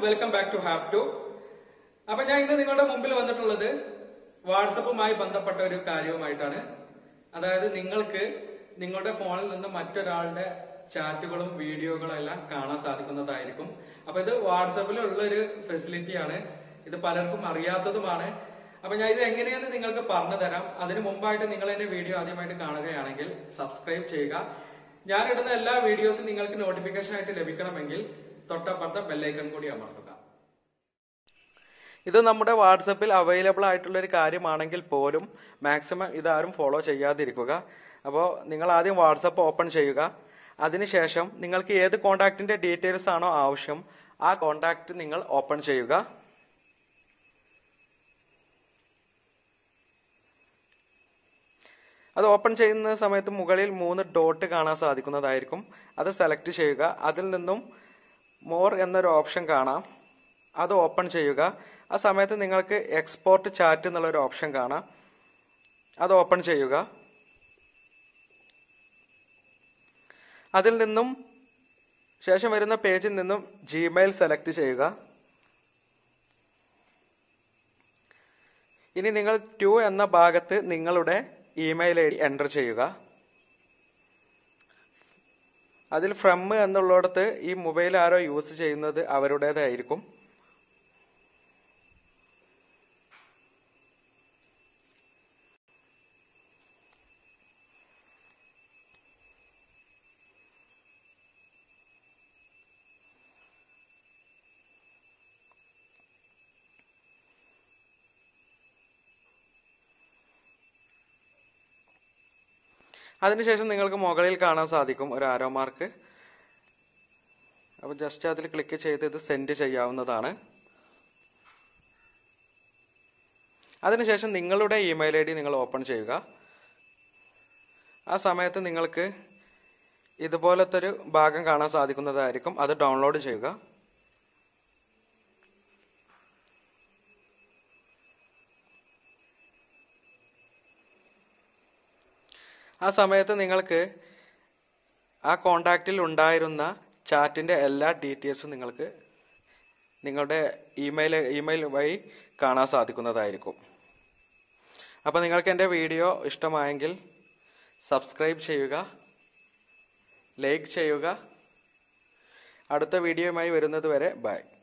welcome back to ഹാപ് ടു അപ്പൊ ഞാൻ ഇന്ന് നിങ്ങളുടെ മുമ്പിൽ വന്നിട്ടുള്ളത് വാട്സപ്പുമായി ബന്ധപ്പെട്ട ഒരു കാര്യവുമായിട്ടാണ് അതായത് നിങ്ങൾക്ക് നിങ്ങളുടെ ഫോണിൽ നിന്ന് മറ്റൊരാളുടെ ചാറ്റുകളും വീഡിയോകളും എല്ലാം കാണാൻ സാധിക്കുന്നതായിരിക്കും അപ്പൊ ഇത് വാട്സപ്പിലുള്ള ഒരു ഫെസിലിറ്റിയാണ് ഇത് പലർക്കും അറിയാത്തതുമാണ് അപ്പൊ ഞാൻ ഇത് എങ്ങനെയെന്ന് നിങ്ങൾക്ക് പറഞ്ഞു തരാം അതിനു മുമ്പായിട്ട് നിങ്ങൾ എന്റെ വീഡിയോ ആദ്യമായിട്ട് കാണുകയാണെങ്കിൽ സബ്സ്ക്രൈബ് ചെയ്യുക ഞാൻ ഇടുന്ന എല്ലാ വീഡിയോസും നിങ്ങൾക്ക് നോട്ടിഫിക്കേഷൻ ആയിട്ട് ലഭിക്കണമെങ്കിൽ തൊട്ടപ്പുറത്തെ ബെല്ലൈക്കൺ കൂടി അമർത്തുക ഇത് നമ്മുടെ വാട്സപ്പിൽ അവൈലബിൾ ആയിട്ടുള്ള ഒരു കാര്യമാണെങ്കിൽ പോലും മാക്സിമം ഇതാരും ഫോളോ ചെയ്യാതിരിക്കുക അപ്പോൾ നിങ്ങൾ ആദ്യം വാട്സപ്പ് ഓപ്പൺ ചെയ്യുക അതിനുശേഷം നിങ്ങൾക്ക് ഏത് കോണ്ടാക്റ്റിന്റെ ഡീറ്റെയിൽസ് ആണോ ആവശ്യം ആ കോണ്ടാക്ട് നിങ്ങൾ ഓപ്പൺ ചെയ്യുക അത് ഓപ്പൺ ചെയ്യുന്ന സമയത്ത് മുകളിൽ മൂന്ന് ഡോട്ട് കാണാൻ സാധിക്കുന്നതായിരിക്കും അത് സെലക്ട് ചെയ്യുക അതിൽ നിന്നും മോർ എന്നൊരു ഓപ്ഷൻ കാണാം അത് ഓപ്പൺ ചെയ്യുക ആ സമയത്ത് നിങ്ങൾക്ക് എക്സ്പോർട്ട് ചാറ്റ് എന്നുള്ള ഒരു ഓപ്ഷൻ കാണാം അത് ഓപ്പൺ ചെയ്യുക അതിൽ നിന്നും ശേഷം വരുന്ന പേജിൽ നിന്നും ജിമെയിൽ സെലക്ട് ചെയ്യുക ഇനി നിങ്ങൾ ടു എന്ന ഭാഗത്ത് നിങ്ങളുടെ ഇമെയിൽ ഐ ഡി എൻ്റർ ചെയ്യുക അതിൽ ഫ്രം എന്നുള്ളിടത്ത് ഈ മൊബൈൽ ആരോ യൂസ് ചെയ്യുന്നത് അവരുടേതായിരിക്കും അതിനുശേഷം നിങ്ങൾക്ക് മുകളിൽ കാണാൻ സാധിക്കും ഒരു ആരോ മാർക്ക് അപ്പോൾ ജസ്റ്റ് അതിൽ ക്ലിക്ക് ചെയ്ത് ഇത് സെൻഡ് ചെയ്യാവുന്നതാണ് അതിനുശേഷം നിങ്ങളുടെ ഇമെയിൽ ഐ ഡി നിങ്ങൾ ഓപ്പൺ ചെയ്യുക ആ സമയത്ത് നിങ്ങൾക്ക് ഇതുപോലത്തെ ഒരു ഭാഗം കാണാൻ സാധിക്കുന്നതായിരിക്കും അത് ഡൗൺലോഡ് ചെയ്യുക ആ സമയത്ത് നിങ്ങൾക്ക് ആ കോണ്ടാക്റ്റിൽ ഉണ്ടായിരുന്ന ചാറ്റിന്റെ എല്ലാ ഡീറ്റെയിൽസും നിങ്ങൾക്ക് നിങ്ങളുടെ ഇമെയിൽ ഇമെയിൽ വഴി കാണാൻ സാധിക്കുന്നതായിരിക്കും അപ്പോൾ നിങ്ങൾക്ക് എൻ്റെ വീഡിയോ ഇഷ്ടമായെങ്കിൽ സബ്സ്ക്രൈബ് ചെയ്യുക ലൈക്ക് ചെയ്യുക അടുത്ത വീഡിയോയുമായി വരുന്നത് വരെ ബൈ